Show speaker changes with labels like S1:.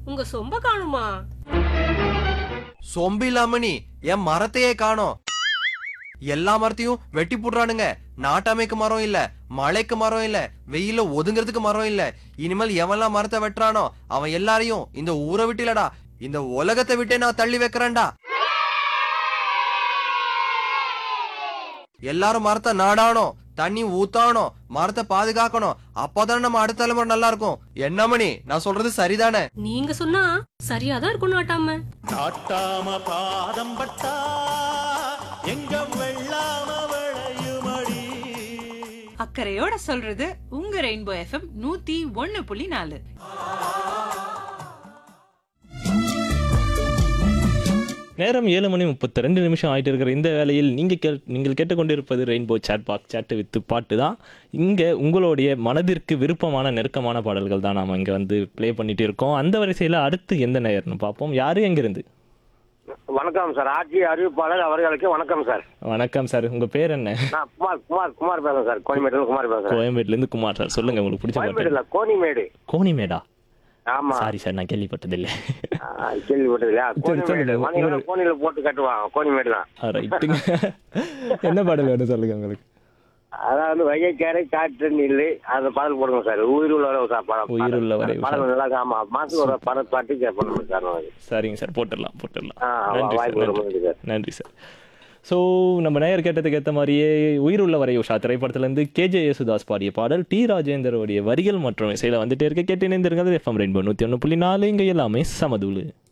S1: உங்க சொம்ப காணுமா
S2: சொம்பு இல்லாம நீ என் மரத்தையே காணோம் எல்லா மரத்தையும் வெட்டி போடுறானுங்க நாட்டாமைக்கு மரம் இல்ல மழைக்கு மரம் இல்ல வெயில ஒதுங்கிறதுக்கு மரம் இல்ல இனிமேல் எவன்லாம் மரத்தை வெட்டுறானோ அவன் எல்லாரையும் இந்த ஊரை விட்டு இல்லடா இந்த உலகத்தை விட்டே நான் தள்ளி வைக்கிறேன்டா எல்லாரும் மரத்தை நாடாணும் தண்ணி ஊத்தாணும் மரத்தை பாதுகாக்கணும் அப்பதானே நம்ம அடுத்த தலைமுறை நல்லா இருக்கும் என்ன மணி நான் சொல்றது சரிதானே
S1: நீங்க சொன்னா சரியாதான் இருக்கும் நாட்டாம
S3: காட்டாம பாதம் பட்டா எங்க வெள்ளாம விளையுமடி
S4: அக்கறையோட சொல்றது உங்க ரெயின்போ எஃப்எம் நூத்தி ஒன்னு புள்ளி நாலு
S5: நேரம் ஏழு மணி முப்பத்தி ரெண்டு நிமிஷம் ஆயிட்டு இருக்கிற இந்த வேளையில் நீங்கள் கே நீங்கள் கேட்டுக்கொண்டிருப்பது ரெயின்போ சேட் பாக் சேட்டு வித்து பாட்டு தான் இங்கே உங்களுடைய மனதிற்கு விருப்பமான நெருக்கமான பாடல்கள் தான் நாம் இங்கே வந்து ப்ளே பண்ணிட்டு இருக்கோம் அந்த வரிசையில் அடுத்து எந்த நேயர்னு பார்ப்போம் யாரு எங்கிருந்து
S6: வணக்கம் சார் ஆட்சி அறிவிப்பாளர் அவர்களுக்கு வணக்கம் சார்
S5: வணக்கம் சார் உங்கள் பேர் என்ன
S6: நான் குமார் குமார் குமார் பேசுறேன் சார் கோனிமேடு குமார் பேசுறேன்
S5: கோயம்பேட்டிலேருந்து குமார் சார் சொல்லுங்க உங்களுக்கு பிடிச்ச
S6: கோயம்பேடு
S5: பாட்டு
S6: இல்ல கோனிமேடு
S5: கோணிமேடா
S6: ஆமா
S5: சாரி சார் நான் கேள்விப்பட்டதில்லை
S6: ஆ, கேள்விப்பட்டது இல்லையா கோனிமேடு
S5: சொல்லுங்க.
S6: மணிகளை கோனில போட்டு கட்டுவாங்க கோனிமேடு தான்
S5: ரைட்டுங்க என்ன பாடல் வேணும் சொல்லுங்க உங்களுக்கு
S6: அதாவது வைகைக்காரை காற்று நில்லு அந்த பாடல் போடுங்க சார் உயிர் உள்ள வரை சார் பாடல்
S5: உயிருள்ள வரை
S6: பாடல் நல்லா இருக்கு. ஆமா மாசத்துக்கு ஒரு பட பாட்டு கேட்போம் சார் நமக்கு.
S5: சரிங்க சார் போட்டுடலாம் போட்டுடலாம்
S6: ஆ,
S5: நன்றி
S6: வாய்ப்பு
S5: சார்
S6: ரொம்ப
S5: நன்றி
S6: நன்றி சார்.
S5: நன்றி சார் ஸோ நம்ம நேயர் கேட்டதுக்கு ஏற்ற மாதிரியே உயிருள்ள வரை உஷா திரைப்படத்திலேருந்து கேஜே யேசுதாஸ் பாடிய பாடல் டி ராஜேந்தரோடைய வரிகள் மற்றும் இசையில் வந்துட்டே இருக்க கேட்டு இணைந்திருக்கிறது எஃப்எம் ரெயின்போ நூற்றி ஒன்று புள்ளி நாலு இங்கே எல்லாமே சமதூளு